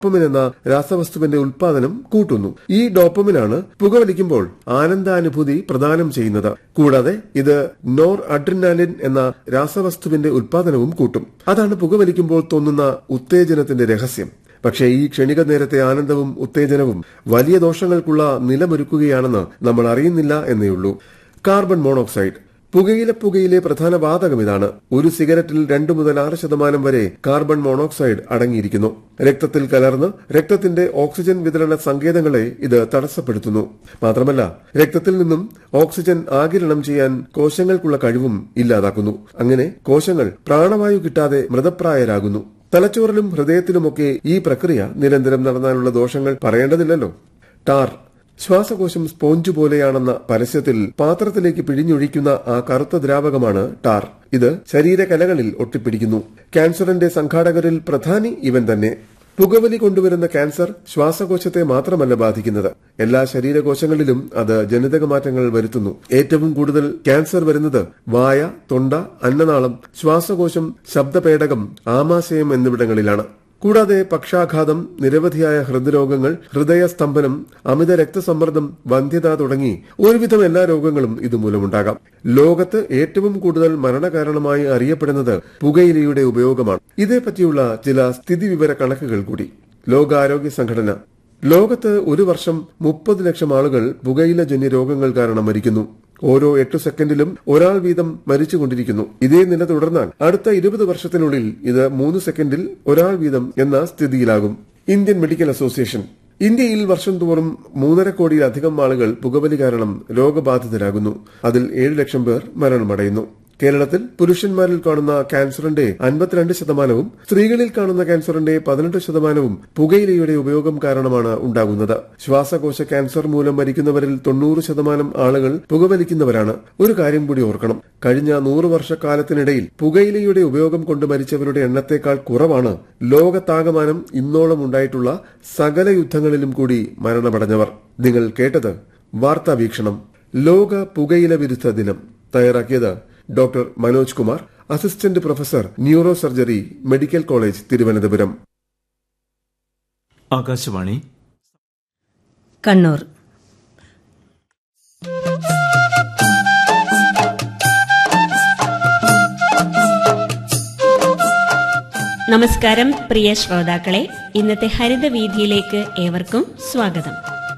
dopamine എന്ന രാസവസ്തുവിന്റെ ഉൽപാദനം കൂട്ടുന്നു ഈ ഡോപ്പമിനാണ് പുകവലിക്കുമ്പോൾ ആനന്ദാനുഭൂതി പ്രദാനം ചെയ്യുന്നത് കൂടാതെ ഇത് നോർ അഡ്രിനാലിൻ എന്ന രാസവസ്തുവിന്റെ ഉൽപാദനവും കൂട്ടും അതാണ് പുകവലിക്കുമ്പോൾ തോന്നുന്ന ഉത്തേജനത്തിന്റെ രഹസ്യം പക്ഷേ ഈ ക്ഷണിക നേരത്തെ ആനന്ദവും ഉത്തേജനവും വലിയ ദോഷങ്ങൾക്കുള്ള നിലമൊരുക്കുകയാണെന്ന് നമ്മൾ അറിയുന്നില്ല എന്നേയുള്ളൂ കാർബൺ മോണോക്സൈഡ് പുകയില പുകയിലെ പ്രധാന വാതകം ഇതാണ് ഒരു സിഗരറ്റിൽ രണ്ടു മുതൽ ആറ് ശതമാനം വരെ കാർബൺ മോണോക്സൈഡ് അടങ്ങിയിരിക്കുന്നു രക്തത്തിൽ കലർന്ന് രക്തത്തിന്റെ ഓക്സിജൻ വിതരണ സങ്കേതങ്ങളെ ഇത് തടസ്സപ്പെടുത്തുന്നു മാത്രമല്ല രക്തത്തിൽ നിന്നും ഓക്സിജൻ ആകിരണം ചെയ്യാൻ കോശങ്ങൾക്കുള്ള കഴിവും ഇല്ലാതാക്കുന്നു അങ്ങനെ കോശങ്ങൾ പ്രാണവായു കിട്ടാതെ മൃതപ്രായരാകുന്നു തലച്ചോറിലും ഹൃദയത്തിലുമൊക്കെ ഈ പ്രക്രിയ നിരന്തരം നടന്നാലുള്ള ദോഷങ്ങൾ പറയേണ്ടതില്ലല്ലോ ടാർ ശ്വാസകോശം സ്പോഞ്ച് പോലെയാണെന്ന പരസ്യത്തിൽ പാത്രത്തിലേക്ക് പിഴിഞ്ഞൊഴിക്കുന്ന ആ കറുത്ത ദ്രാവകമാണ് ടാർ ഇത് ശരീരകലകളിൽ ഒട്ടിപ്പിടിക്കുന്നു ക്യാൻസറിന്റെ സംഘാടകരിൽ പ്രധാനി ഇവൻ തന്നെ പുകവലി കൊണ്ടുവരുന്ന ക്യാൻസർ ശ്വാസകോശത്തെ മാത്രമല്ല ബാധിക്കുന്നത് എല്ലാ ശരീരകോശങ്ങളിലും അത് ജനിതക മാറ്റങ്ങൾ വരുത്തുന്നു ഏറ്റവും കൂടുതൽ ക്യാൻസർ വരുന്നത് വായ തൊണ്ട അന്നനാളം ശ്വാസകോശം ശബ്ദപേടകം ആമാശയം എന്നിവിടങ്ങളിലാണ് കൂടാതെ പക്ഷാഘാതം നിരവധിയായ ഹൃദ്രോഗങ്ങൾ ഹൃദയസ്തംഭനം അമിത രക്തസമ്മർദ്ദം വന്ധ്യത തുടങ്ങി ഒരുവിധം എല്ലാ രോഗങ്ങളും ഇതുമൂലമുണ്ടാകാം ലോകത്ത് ഏറ്റവും കൂടുതൽ മരണകാരണമായി അറിയപ്പെടുന്നത് പുകയിലയുടെ ഉപയോഗമാണ് ഇതേപ്പറ്റിയുള്ള ചില സ്ഥിതിവിവര കണക്കുകൾ കൂടി ലോകാരോഗ്യ സംഘടന ലോകത്ത് ഒരു വർഷം മുപ്പത് ലക്ഷം ആളുകൾ പുകയിലജന്യ രോഗങ്ങൾ കാരണം മരിക്കുന്നു ഓരോ എട്ടു സെക്കൻഡിലും ഒരാൾ വീതം മരിച്ചുകൊണ്ടിരിക്കുന്നു ഇതേ നില തുടർന്നാൽ അടുത്ത ഇരുപത് വർഷത്തിനുള്ളിൽ ഇത് മൂന്ന് സെക്കൻഡിൽ ഒരാൾ വീതം എന്ന സ്ഥിതിയിലാകും ഇന്ത്യൻ മെഡിക്കൽ അസോസിയേഷൻ ഇന്ത്യയിൽ വർഷം തോറും മൂന്നര കോടിയിലധികം ആളുകൾ പുകവലി കാരണം രോഗബാധിതരാകുന്നു അതിൽ ഏഴ് ലക്ഷം പേർ മരണമടയുന്നു കേരളത്തിൽ പുരുഷന്മാരിൽ കാണുന്ന ക്യാൻസറിന്റെ അൻപത്തിരണ്ട് ശതമാനവും സ്ത്രീകളിൽ കാണുന്ന ക്യാൻസറിന്റെ പതിനെട്ട് ശതമാനവും പുകയിലയുടെ ഉപയോഗം കാരണമാണ് ഉണ്ടാകുന്നത് ശ്വാസകോശ ക്യാൻസർ മൂലം മരിക്കുന്നവരിൽ തൊണ്ണൂറ് ശതമാനം ആളുകൾ പുകവലിക്കുന്നവരാണ് ഒരു കാര്യം കൂടി ഓർക്കണം കഴിഞ്ഞ നൂറ് വർഷക്കാലത്തിനിടയിൽ പുകയിലയുടെ ഉപയോഗം കൊണ്ട് മരിച്ചവരുടെ എണ്ണത്തേക്കാൾ കുറവാണ് ലോകത്താകമാനം ഇന്നോളം ഉണ്ടായിട്ടുള്ള സകല യുദ്ധങ്ങളിലും കൂടി മരണമടഞ്ഞവർ നിങ്ങൾ കേട്ടത് വാർത്താ വീക്ഷണം ലോക പുകയില വിരുദ്ധ ദിനം തയ്യാറാക്കിയത് doctor Manoj Kumar assistant professor neuro surgery medical college Thiruvananthapuram Akashvani Kannur നമസ്കാരം പ്രിയ ശ്രോതാക്കളെ ഇന്നത്തെ ഹരിതവീതിയിലേക്ക് ഏവർക്കും സ്വാഗതം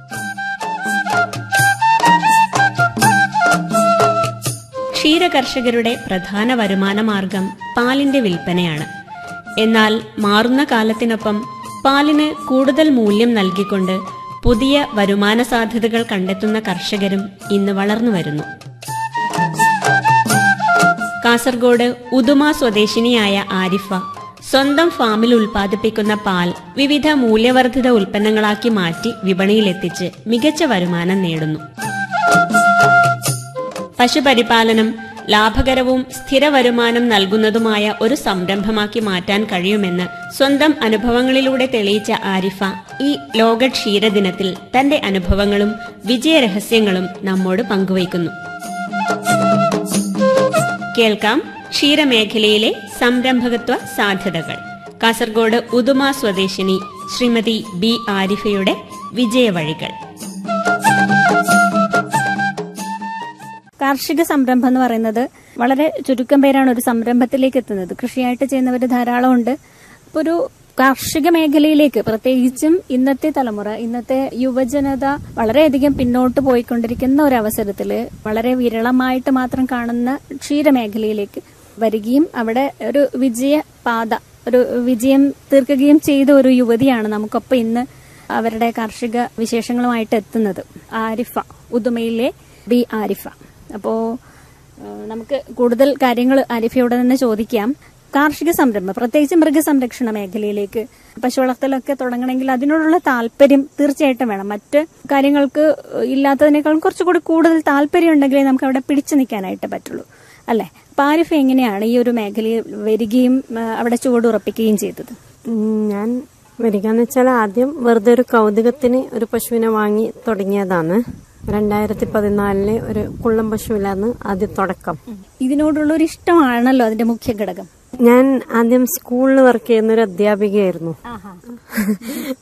ക്ഷീരകർഷകരുടെ പ്രധാന വരുമാന മാർഗം പാലിന്റെ വിൽപ്പനയാണ് എന്നാൽ മാറുന്ന കാലത്തിനൊപ്പം പാലിന് കൂടുതൽ മൂല്യം നൽകിക്കൊണ്ട് പുതിയ വരുമാന സാധ്യതകൾ കണ്ടെത്തുന്ന കർഷകരും ഇന്ന് വളർന്നു വരുന്നു കാസർഗോഡ് ഉദുമ സ്വദേശിനിയായ ആരിഫ സ്വന്തം ഫാമിൽ ഉൽപ്പാദിപ്പിക്കുന്ന പാൽ വിവിധ മൂല്യവർദ്ധിത ഉൽപ്പന്നങ്ങളാക്കി മാറ്റി വിപണിയിലെത്തിച്ച് മികച്ച വരുമാനം നേടുന്നു പശുപരിപാലനം ലാഭകരവും സ്ഥിര വരുമാനം നൽകുന്നതുമായ ഒരു സംരംഭമാക്കി മാറ്റാൻ കഴിയുമെന്ന് സ്വന്തം അനുഭവങ്ങളിലൂടെ തെളിയിച്ച ആരിഫ ഈ ലോക ക്ഷീരദിനത്തിൽ തന്റെ അനുഭവങ്ങളും വിജയരഹസ്യങ്ങളും നമ്മോട് പങ്കുവയ്ക്കുന്നു കേൾക്കാം ക്ഷീരമേഖലയിലെ സംരംഭകത്വ സാധ്യതകൾ കാസർഗോഡ് ഉദുമ സ്വദേശിനി ശ്രീമതി ബി ആരിഫയുടെ വിജയവഴികൾ കാർഷിക സംരംഭം എന്ന് പറയുന്നത് വളരെ ചുരുക്കം പേരാണ് ഒരു സംരംഭത്തിലേക്ക് എത്തുന്നത് കൃഷിയായിട്ട് ചെയ്യുന്നവർ ധാരാളമുണ്ട് ഇപ്പൊ ഒരു കാർഷിക മേഖലയിലേക്ക് പ്രത്യേകിച്ചും ഇന്നത്തെ തലമുറ ഇന്നത്തെ യുവജനത വളരെയധികം പിന്നോട്ട് പോയിക്കൊണ്ടിരിക്കുന്ന ഒരു അവസരത്തിൽ വളരെ വിരളമായിട്ട് മാത്രം കാണുന്ന ക്ഷീരമേഖലയിലേക്ക് വരികയും അവിടെ ഒരു വിജയ പാത ഒരു വിജയം തീർക്കുകയും ചെയ്ത ഒരു യുവതിയാണ് നമുക്കൊപ്പം ഇന്ന് അവരുടെ കാർഷിക വിശേഷങ്ങളുമായിട്ട് എത്തുന്നത് ആരിഫ ഉദുമയിലെ ബി ആരിഫ അപ്പോ ഏഹ്, നമുക്ക് കൂടുതൽ കാര്യങ്ങൾ ആരിഫയോട് തന്നെ ചോദിക്കാം കാർഷിക സംരംഭം പ്രത്യേകിച്ച് മൃഗസംരക്ഷണ മേഖലയിലേക്ക് പശു വളർത്തലൊക്കെ തുടങ്ങണമെങ്കിൽ അതിനോടുള്ള താല്പര്യം തീർച്ചയായിട്ടും വേണം മറ്റ് കാര്യങ്ങൾക്ക് ഇല്ലാത്തതിനേക്കാളും കുറച്ചുകൂടി കൂടുതൽ താല്പര്യം ഉണ്ടെങ്കിലേ നമുക്ക് അവിടെ പിടിച്ചു നിൽക്കാനായിട്ട് പറ്റുള്ളൂ അല്ലെ അപ്പൊ ആരിഫ എങ്ങനെയാണ് ഈ ഒരു മേഖലയിൽ വരികയും ആ, അവിടെ ചുവടുറപ്പിക്കുകയും ചെയ്തത് ഉം, ഞാൻ വരികയെന്ന് വെച്ചാൽ ആദ്യം വെറുതെ ഒരു കൗതുകത്തിന് ഒരു പശുവിനെ വാങ്ങി തുടങ്ങിയതാണ് രണ്ടായിരത്തി പതിനാലില് ഒരു കുള്ളം പശുവിലാണ് ആദ്യം തുടക്കം ഇതിനോടുള്ള ഒരു ഇഷ്ടമാണല്ലോ അതിന്റെ മുഖ്യ ഘടകം ഞാൻ ആദ്യം സ്കൂളിൽ വർക്ക് ചെയ്യുന്ന ഒരു അധ്യാപികയായിരുന്നു